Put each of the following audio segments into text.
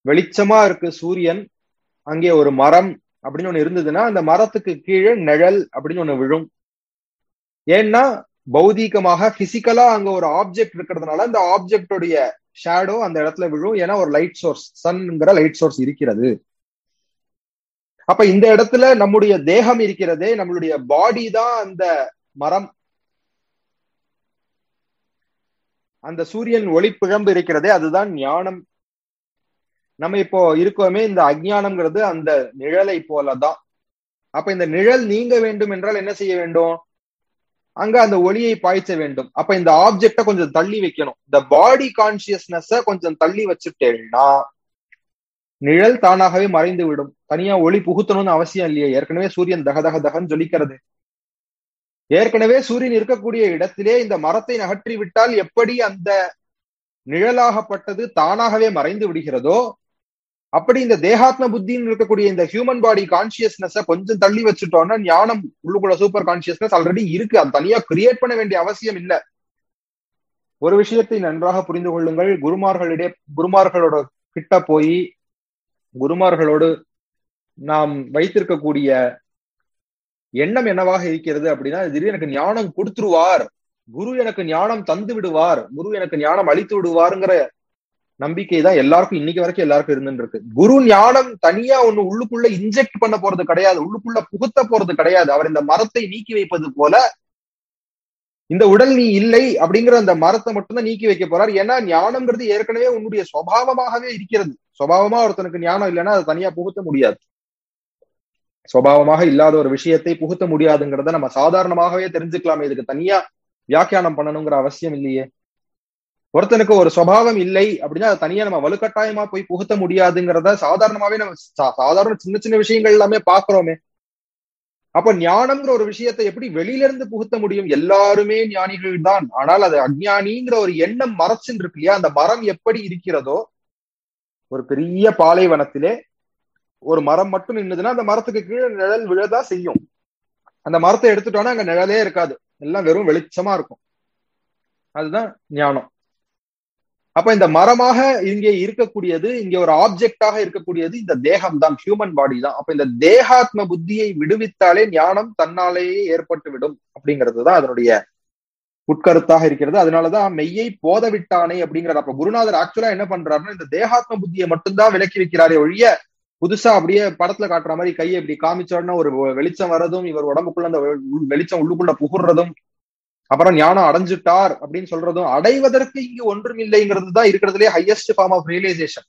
வெளிச்சமா இருக்கு சூரியன் அங்கே ஒரு மரம் அப்படின்னு ஒண்ணு இருந்ததுன்னா அந்த மரத்துக்கு கீழே நிழல் அப்படின்னு ஒண்ணு விழும் ஏன்னா பௌதீகமாக பிசிக்கலா அங்க ஒரு ஆப்ஜெக்ட் இருக்கிறதுனால அந்த ஆப்ஜெக்டோடைய ஷேடோ அந்த இடத்துல விழும் ஏன்னா ஒரு லைட் சோர்ஸ் சன்ங்கிற லைட் சோர்ஸ் இருக்கிறது அப்ப இந்த இடத்துல நம்முடைய தேகம் இருக்கிறதே நம்மளுடைய பாடி தான் அந்த மரம் அந்த சூரியன் ஒளிப்பிழம்பு இருக்கிறதே அதுதான் ஞானம் நம்ம இப்போ இருக்கோமே இந்த அஜ்ஞானம்ங்கிறது அந்த நிழலை போலதான் அப்ப இந்த நிழல் நீங்க வேண்டும் என்றால் என்ன செய்ய வேண்டும் அங்க அந்த ஒளியை பாய்ச்ச வேண்டும் அப்ப இந்த ஆப்ஜெக்ட கொஞ்சம் தள்ளி வைக்கணும் இந்த பாடி கான்சியஸ்னஸ கொஞ்சம் தள்ளி வச்சுட்டேன்னா நிழல் தானாகவே மறைந்து விடும் தனியா ஒளி புகுத்தணும்னு அவசியம் இல்லையே ஏற்கனவே சூரியன் தக தக தகன்னு ஜொலிக்கிறது ஏற்கனவே சூரியன் இருக்கக்கூடிய இடத்திலே இந்த மரத்தை நகற்றி விட்டால் எப்படி அந்த நிழலாகப்பட்டது தானாகவே மறைந்து விடுகிறதோ அப்படி இந்த தேகாத்ம புத்தின்னு இருக்கக்கூடிய இந்த ஹியூமன் பாடி கான்சியஸ்னஸ கொஞ்சம் தள்ளி வச்சுட்டோம்னா ஞானம் உள்ளுக்குள்ள சூப்பர் கான்சியஸ்னஸ் ஆல்ரெடி இருக்கு அது தனியா கிரியேட் பண்ண வேண்டிய அவசியம் இல்ல ஒரு விஷயத்தை நன்றாக புரிந்து கொள்ளுங்கள் குருமார்களிடையே குருமார்களோட கிட்ட போய் குருமார்களோடு நாம் வைத்திருக்கக்கூடிய எண்ணம் என்னவாக இருக்கிறது அப்படின்னா திடீர் எனக்கு ஞானம் கொடுத்துருவார் குரு எனக்கு ஞானம் தந்து விடுவார் குரு எனக்கு ஞானம் அளித்து விடுவாருங்கிற நம்பிக்கை தான் எல்லாருக்கும் இன்னைக்கு வரைக்கும் எல்லாருக்கும் இருந்துட்டு இருக்கு குரு ஞானம் தனியா ஒண்ணு உள்ளுக்குள்ள இன்ஜெக்ட் பண்ண போறது கிடையாது உள்ளுக்குள்ள புகுத்த போறது கிடையாது அவர் இந்த மரத்தை நீக்கி வைப்பது போல இந்த உடல் நீ இல்லை அப்படிங்கிற அந்த மரத்தை மட்டும்தான் நீக்கி வைக்க போறார் ஏன்னா ஞானம்ங்கிறது ஏற்கனவே உன்னுடைய சுவாவமாகவே இருக்கிறது சுவாவமா ஒருத்தனுக்கு ஞானம் இல்லைன்னா அதை தனியா புகுத்த முடியாது சுவாவமாக இல்லாத ஒரு விஷயத்தை புகுத்த முடியாதுங்கிறத நம்ம சாதாரணமாகவே தெரிஞ்சுக்கலாமே இதுக்கு தனியா வியாக்கியானம் பண்ணணுங்கிற அவசியம் இல்லையே ஒருத்தனுக்கு ஒரு சுவாவம் இல்லை அப்படின்னா அதை தனியா நம்ம வலுக்கட்டாயமா போய் புகுத்த முடியாதுங்கிறத சாதாரணமாவே நம்ம சாதாரண சின்ன சின்ன விஷயங்கள் எல்லாமே பாக்குறோமே அப்ப ஞானம்ங்கிற ஒரு விஷயத்தை எப்படி வெளியில இருந்து புகுத்த முடியும் எல்லாருமே ஞானிகள் தான் ஆனால் அது அஜ்ஞானிங்கிற ஒரு எண்ணம் மறைச்சுன்னு இருக்கு இல்லையா அந்த மரம் எப்படி இருக்கிறதோ ஒரு பெரிய பாலைவனத்திலே ஒரு மரம் மட்டும் நின்றுதுன்னா அந்த மரத்துக்கு கீழே நிழல் விழதா செய்யும் அந்த மரத்தை எடுத்துட்டோம்னா அங்க நிழலே இருக்காது எல்லாம் வெறும் வெளிச்சமா இருக்கும் அதுதான் ஞானம் அப்ப இந்த மரமாக இங்கே இருக்கக்கூடியது இங்க ஒரு ஆப்ஜெக்டாக இருக்கக்கூடியது இந்த தேகம் தான் ஹியூமன் பாடி தான் அப்ப இந்த தேகாத்ம புத்தியை விடுவித்தாலே ஞானம் தன்னாலேயே ஏற்பட்டு விடும் அப்படிங்கிறது தான் அதனுடைய உட்கருத்தாக இருக்கிறது அதனாலதான் மெய்யை போத விட்டானே அப்படிங்கிறது அப்ப குருநாதர் ஆக்சுவலா என்ன பண்றாருன்னா இந்த தேகாத்ம புத்தியை மட்டும்தான் விலக்கி வைக்கிறாரே ஒழிய புதுசா அப்படியே படத்துல காட்டுற மாதிரி கையை இப்படி காமிச்ச உடனே ஒரு வெளிச்சம் வரதும் இவர் உடம்புக்குள்ள அந்த வெளிச்சம் உள்ளுக்குள்ள புகுறதும் அப்புறம் ஞானம் அடைஞ்சிட்டார் அப்படின்னு சொல்றதும் அடைவதற்கு இங்கு ஒன்றும் இல்லைங்கிறது தான் இருக்கிறதுலே ஹையஸ்ட் ஃபார்ம் ஆஃப் ரியலைசேஷன்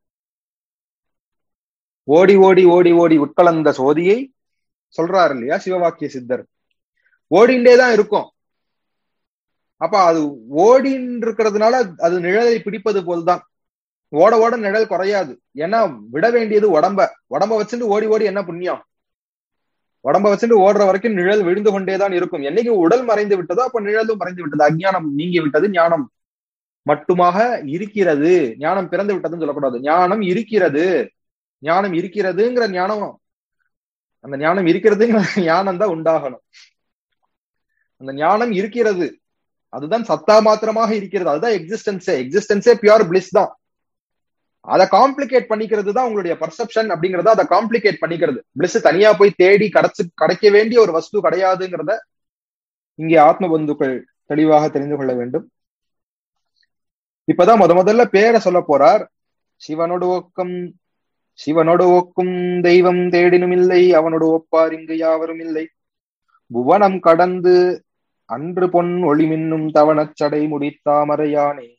ஓடி ஓடி ஓடி ஓடி உட்கலந்த சோதியை சொல்றாரு இல்லையா சிவவாக்கிய சித்தர் ஓடிண்டே தான் இருக்கும் அப்ப அது ஓடின்னு இருக்கிறதுனால அது நிழலை பிடிப்பது போல்தான் ஓட ஓட நிழல் குறையாது ஏன்னா விட வேண்டியது உடம்ப உடம்ப வச்சுட்டு ஓடி ஓடி என்ன புண்ணியம் உடம்ப வச்சுட்டு ஓடுற வரைக்கும் நிழல் விழுந்து கொண்டேதான் இருக்கும் என்னைக்கு உடல் மறைந்து விட்டதோ அப்ப நிழலும் மறைந்து விட்டது அஜ்ஞானம் நீங்கி விட்டது ஞானம் மட்டுமாக இருக்கிறது ஞானம் பிறந்து விட்டதுன்னு சொல்லக்கூடாது ஞானம் இருக்கிறது ஞானம் இருக்கிறதுங்கிற ஞானம் அந்த ஞானம் இருக்கிறதுங்கிற ஞானம் தான் உண்டாகணும் அந்த ஞானம் இருக்கிறது அதுதான் சத்தா மாத்திரமாக இருக்கிறது அதுதான் எக்ஸிஸ்டன்ஸே எக்ஸிஸ்டன்ஸே பியூர் பிளிஸ் தான் அதை காம்ப்ளிகேட் பண்ணிக்கிறது தான் உங்களுடைய பர்செப்ஷன் அப்படிங்கறத அதை காம்ப்ளிகேட் பண்ணிக்கிறது பிளிஸ் தனியா போய் தேடி கிடைச்சு கிடைக்க வேண்டிய ஒரு வஸ்து கிடையாதுங்கிறத இங்கே ஆத்ம பந்துக்கள் தெளிவாக தெரிந்து கொள்ள வேண்டும் இப்பதான் முத முதல்ல பேரை சொல்ல போறார் சிவனோடு ஒக்கம் சிவனோடு ஒக்கும் தெய்வம் தேடினும் இல்லை அவனோடு ஒப்பார் இங்கு யாவரும் இல்லை புவனம் கடந்து அன்று பொன் ஒளிமின்னும் தவணச்சடை முடித்தாமரையானே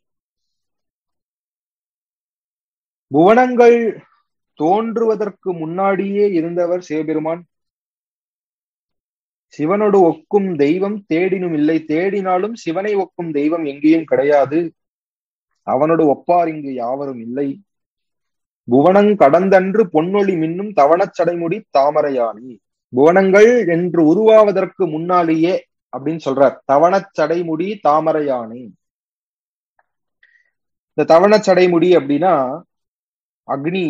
புவனங்கள் தோன்றுவதற்கு முன்னாடியே இருந்தவர் சிவபெருமான் சிவனோடு ஒக்கும் தெய்வம் தேடினும் இல்லை தேடினாலும் சிவனை ஒக்கும் தெய்வம் எங்கேயும் கிடையாது அவனோடு ஒப்பார் இங்கு யாவரும் இல்லை புவனங் கடந்தன்று பொன்னொழி மின்னும் தவணச்சடைமுடி தாமரையாணி புவனங்கள் என்று உருவாவதற்கு முன்னாலேயே அப்படின்னு சொல்றார் தவணச்சடைமுடி தாமரையாணி இந்த தவணச்சடைமுடி அப்படின்னா அக்னி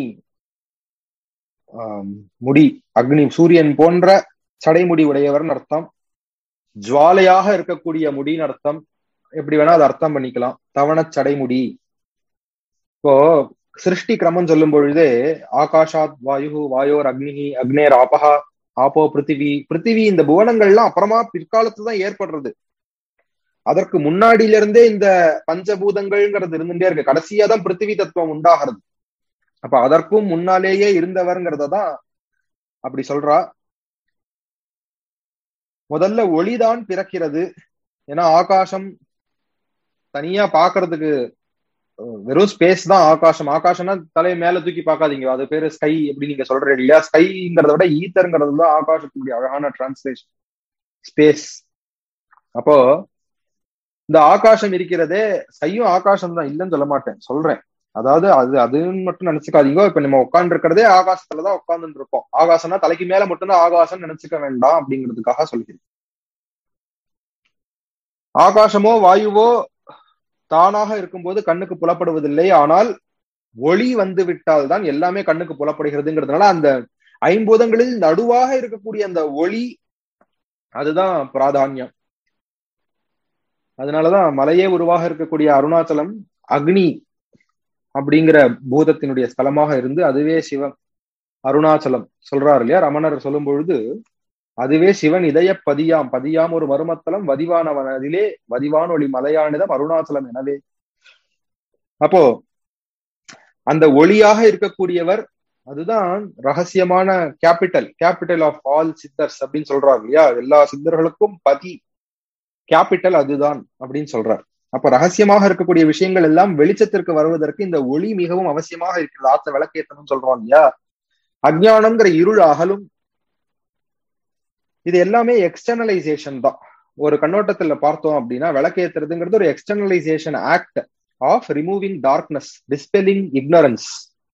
முடி அக்னி சூரியன் போன்ற சடைமுடி உடையவர்னு அர்த்தம் ஜுவாலையாக இருக்கக்கூடிய முடின்னு அர்த்தம் எப்படி வேணா அதை அர்த்தம் பண்ணிக்கலாம் தவண சடைமுடி இப்போ சிருஷ்டி கிரமம் சொல்லும் பொழுதே ஆகாஷாத் வாயு வாயோர் அக்னிஹி அக்னேர் ஆபஹா ஆப்போ பிருத்திவி பிருத்திவி இந்த புவனங்கள்லாம் அப்புறமா பிற்காலத்துல தான் ஏற்படுறது அதற்கு முன்னாடியில இருந்தே இந்த பஞ்சபூதங்கள்ங்கிறது இருந்துட்டே இருக்கு கடைசியா தான் பிருத்திவி தத்துவம் உண்டாகிறது அப்ப அதற்கும் முன்னாலேயே இருந்தவர்ங்கிறத தான் அப்படி சொல்றா முதல்ல ஒளிதான் பிறக்கிறது ஏன்னா ஆகாசம் தனியா பாக்குறதுக்கு வெறும் ஸ்பேஸ் தான் ஆகாசம் ஆகாசம்னா தலையை மேல தூக்கி பார்க்காதீங்க அது பேரு ஸ்கை எப்படி நீங்க சொல்றீங்க இல்லையா ஸ்கைங்கிறத விட ஈத்தருங்கிறது தான் ஆகாசத்துடைய அழகான டிரான்ஸ்லேஷன் ஸ்பேஸ் அப்போ இந்த ஆகாசம் இருக்கிறதே ஸ்கையும் ஆகாசம் தான் இல்லைன்னு சொல்ல மாட்டேன் சொல்றேன் அதாவது அது அதுன்னு மட்டும் நினைச்சுக்காதீங்க இப்ப நம்ம உட்கார்ந்து இருக்கிறதே ஆகாசத்துலதான் உட்கார்ந்துட்டு இருக்கோம் ஆகாசம்னா தலைக்கு மேல மட்டும்தான் ஆகாசம் நினைச்சுக்க வேண்டாம் அப்படிங்கிறதுக்காக சொல்கிறேன் ஆகாசமோ வாயுவோ தானாக இருக்கும்போது கண்ணுக்கு புலப்படுவதில்லை ஆனால் ஒளி வந்து விட்டால் தான் எல்லாமே கண்ணுக்கு புலப்படுகிறதுங்கிறதுனால அந்த ஐம்பூதங்களில் நடுவாக இருக்கக்கூடிய அந்த ஒளி அதுதான் பிராதானியம் அதனாலதான் மலையே உருவாக இருக்கக்கூடிய அருணாச்சலம் அக்னி அப்படிங்கிற பூதத்தினுடைய ஸ்தலமாக இருந்து அதுவே சிவன் அருணாச்சலம் சொல்றாரு இல்லையா ரமணர் சொல்லும் பொழுது அதுவே சிவன் இதய பதியாம் பதியாம் ஒரு மருமத்தலம் வதிவானவன் அதிலே வதிவான் ஒளி மலையானிதம் அருணாச்சலம் எனவே அப்போ அந்த ஒளியாக இருக்கக்கூடியவர் அதுதான் ரகசியமான capital capital of all Siddhars அப்படின்னு சொல்றாரு இல்லையா எல்லா சித்தர்களுக்கும் பதி கேபிட்டல் அதுதான் அப்படின்னு சொல்றார் அப்ப ரகசியமாக இருக்கக்கூடிய விஷயங்கள் எல்லாம் வெளிச்சத்திற்கு வருவதற்கு இந்த ஒளி மிகவும் அவசியமாக இருக்கிறது ஆத்த விளக்கேற்றணும் சொல்றோம் இல்லையா அஜ்ஞானம்ங்கிற இருள் அகலும் இது எல்லாமே எக்ஸ்டர்னலைசேஷன் தான் ஒரு கண்ணோட்டத்துல பார்த்தோம் அப்படின்னா விளக்கேத்துறதுங்கிறது ஒரு externalisation act of removing darkness dispelling ignorance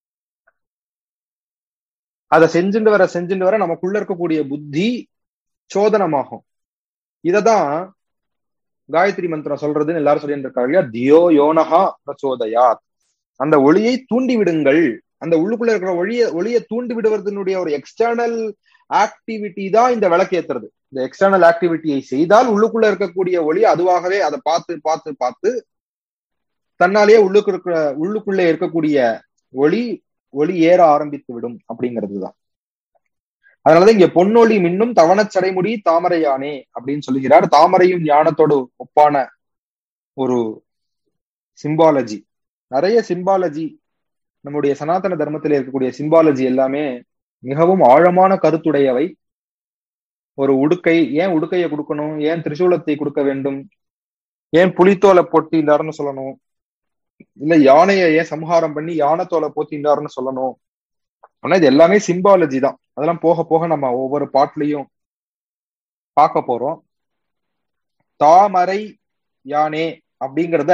அதை செஞ்சுட்டு வர செஞ்சுட்டு வர நமக்குள்ள இருக்கக்கூடிய புத்தி சோதனமாகும் இததான் காயத்ரி மந்திரம் சொல்றதுன்னு எல்லாரும் சொல்லிட்டு இருக்காங்க இல்லையா தியோ யோனஹா பிரச்சோதயாத் அந்த ஒளியை தூண்டி விடுங்கள் அந்த உள்ளுக்குள்ள இருக்கிற ஒளிய ஒளியை தூண்டி விடுவதனுடைய ஒரு எக்ஸ்டர்னல் ஆக்டிவிட்டி தான் இந்த விளக்கேத்துறது இந்த எக்ஸ்டர்னல் ஆக்டிவிட்டியை செய்தால் உள்ளுக்குள்ள இருக்கக்கூடிய ஒளி அதுவாகவே அதை பார்த்து பார்த்து பார்த்து தன்னாலேயே உள்ளுக்கு இருக்கிற உள்ளுக்குள்ளே இருக்கக்கூடிய ஒளி ஒளி ஏற ஆரம்பித்து விடும் அப்படிங்கிறது தான் அதனாலதான் இங்க பொன்னொழி மின்னும் தவணச்சடைமுடி தாமரையானே அப்படின்னு சொல்லுகிறார் தாமரையும் ஞானத்தோடு ஒப்பான ஒரு சிம்பாலஜி நிறைய சிம்பாலஜி நம்முடைய சனாதன தர்மத்தில் இருக்கக்கூடிய சிம்பாலஜி எல்லாமே மிகவும் ஆழமான கருத்துடையவை ஒரு உடுக்கை ஏன் உடுக்கையை கொடுக்கணும் ஏன் திரிசூலத்தை கொடுக்க வேண்டும் ஏன் புலித்தோலை போட்டினார்னு சொல்லணும் இல்ல யானையை ஏன் சம்ஹாரம் பண்ணி யானைத்தோலை போத்தினார்னு சொல்லணும் ஆனா இது எல்லாமே சிம்பாலஜி தான் அதெல்லாம் போக போக நம்ம ஒவ்வொரு பாட்லயும் பார்க்க போறோம் தாமரை யானே அப்படிங்கிறத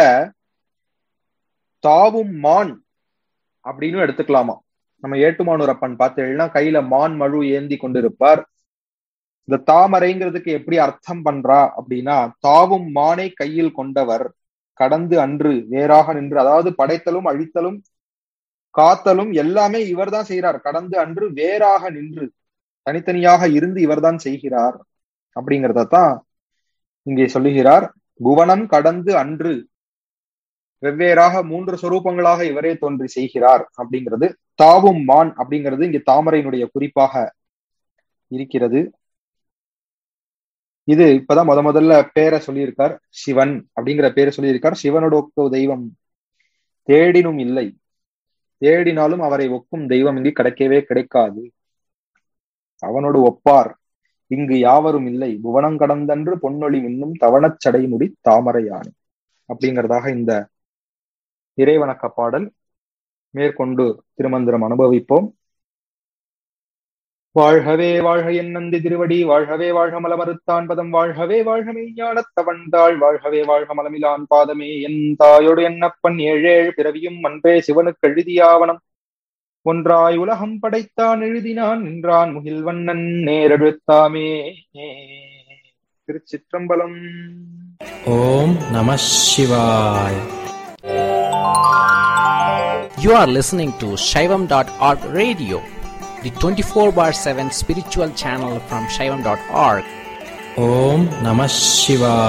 தாவும் மான் அப்படின்னு எடுத்துக்கலாமா நம்ம ஏட்டுமானூரப்பன் பார்த்தீங்கன்னா கையில மான் மழு ஏந்தி கொண்டிருப்பார் இந்த தாமரைங்கிறதுக்கு எப்படி அர்த்தம் பண்றா அப்படின்னா தாவும் மானை கையில் கொண்டவர் கடந்து அன்று வேறாக நின்று அதாவது படைத்தலும் அழித்தலும் காத்தலும் எல்லாமே இவர் தான் செய்கிறார் கடந்து அன்று வேறாக நின்று தனித்தனியாக இருந்து இவர்தான் செய்கிறார் அப்படிங்கிறத தான் இங்கே சொல்லுகிறார் புவனம் கடந்து அன்று வெவ்வேறாக மூன்று சொரூபங்களாக இவரே தோன்றி செய்கிறார் அப்படிங்கிறது தாவும் மான் அப்படிங்கிறது இங்க தாமரையினுடைய குறிப்பாக இருக்கிறது இது இப்பதான் முத முதல்ல பேரை சொல்லியிருக்கார் சிவன் அப்படிங்கிற பேரை சொல்லியிருக்கார் சிவனோட ஒக்க தெய்வம் தேடினும் இல்லை தேடினாலும் அவரை ஒக்கும் தெய்வம் இங்கு கிடைக்கவே கிடைக்காது அவனோடு ஒப்பார் இங்கு யாவரும் இல்லை புவனம் கடந்தன்று பொன்னொழி மின்னும் தவணச்சடை முடி தாமரையானி அப்படிங்கிறதாக இந்த இறைவணக்க பாடல் மேற்கொண்டு திருமந்திரம் அனுபவிப்போம் வாழ்கவே வாழ்க என் நந்தி திருவடி வாழ்கவே வாழ்க மலமறுத்தான் பதம் வாழ்கவே வாழ்க மெய்ஞானத்தவன்தாள் வாழ்கவே வாழ்க மலமிலான் பாதமே என் தாயோடு என்னப்பன் ஏழேழ் பிறவியும் அன்பே சிவனுக்கு எழுதியாவனம் ஒன்றாய் உலகம் படைத்தான் எழுதினான் நின்றான் முகில்வண்ணன் நேரெழுத்தாமே திருச்சிற்றம்பலம் ஓம் நம சிவாய் You are listening to Shaivam.org radio, the 24 bar 7 spiritual channel from Shaivam.org. Om Namah Shivaya.